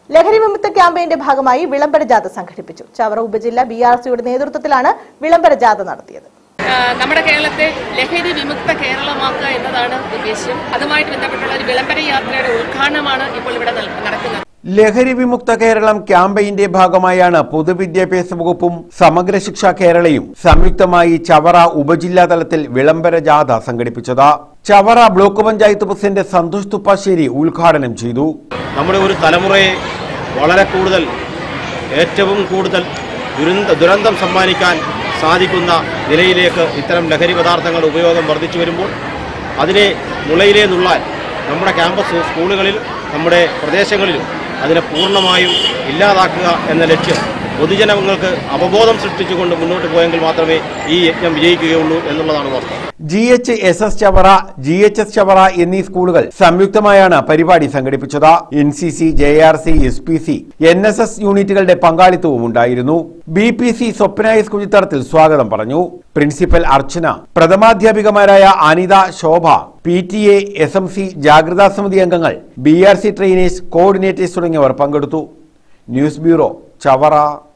ലഹരി വിമുക്ത ക്യാമ്പയിന്റെ ഭാഗമായി വിളംബര ജാഥ സംഘടിപ്പിച്ചു ചവറ ഉപജില്ല ബി ആർ സിയുടെ നേതൃത്വത്തിലാണ് വിളംബര ജാഥ നടത്തിയത് ആ, നമ്മുടെ കേരളത്തെ ലഹരി വിമുക്ത കേരളമാക്കുക എന്നതാണ് ഉദ്ദേശ്യം അതുമായിട്ട് ബന്ധപ്പെട്ടുള്ള ഒരു വിളംബര യാത്രയുടെ ഉദ്ഘാടനമാണ് ഇപ്പോൾ ഇവിടെ നൽ- നടക്കുന്നത് ലഹരി വിമുക്ത കേരളം ക്യാമ്പയിന്റെ ഭാഗമായാണ് പൊതുവിദ്യാഭ്യാസ വകുപ്പും സമഗ്ര ശിക്ഷ കേരളയും സംയുക്തമായി ചവറ ഉപജില്ലാ തലത്തിൽ വിളംബര ജാഥ സംഘടിപ്പിച്ചത് ചവറ ബ്ലോക്ക് പഞ്ചായത്ത് പ്രസിഡന്റ് സന്തോഷ് തുപ്പാശ്ശേരി ഉദ്ഘാടനം ചെയ്തു നമ്മുടെ ഒരു തലമുറയെ വളരെ കൂടുതൽ ഏറ്റവും കൂടുതൽ ദുരന്ത ദുരന്തം സമ്മാനിക്കാൻ സാധിക്കുന്ന നിലയിലേക്ക് ഇത്തരം ലഹരി പദാർത്ഥങ്ങളുടെ ഉപയോഗം വർദ്ധിച്ചു വരുമ്പോൾ അതിനെ മുളയിലേ നുള്ളാൻ നമ്മുടെ ക്യാമ്പസ് സ്കൂളുകളിൽ നമ്മുടെ പ്രദേശങ്ങളിലും അതിനെ പൂർണ്ണമായും ഇല്ലാതാക്കുക എന്ന ലക്ഷ്യം പൊതുജനങ്ങൾക്ക് അവബോധം സൃഷ്ടിച്ചുകൊണ്ട് മുന്നോട്ട് പോയെങ്കിൽ മാത്രമേ ഈ യജ്ഞം വിജയിക്കുകയുള്ളൂ എന്നുള്ളതാണ് വാസ്തവം G H S S Chavara G H S Chavara എന്നീ സ്കൂളുകൾ സംയുക്തമായാണ് പരിപാടി സംഘടിപ്പിച്ചത് N C C J R C S P C N S S യൂണിറ്റുകളുടെ പങ്കാളിത്തവും ഉണ്ടായിരുന്നു B P C Swapna S കുഴിത്തറത്തിൽ സ്വാഗതം പറഞ്ഞു പ്രിൻസിപ്പൽ അർച്ചന പ്രഥമാധ്യാപികമാരായ Anitha Shobha P T A S M C ജാഗ്രതാ സമിതി അംഗങ്ങൾ B R C trainers coordinators തുടങ്ങിയവർ പങ്കെടുത്തു ന്യൂസ് ബ്യൂറോ ചവറ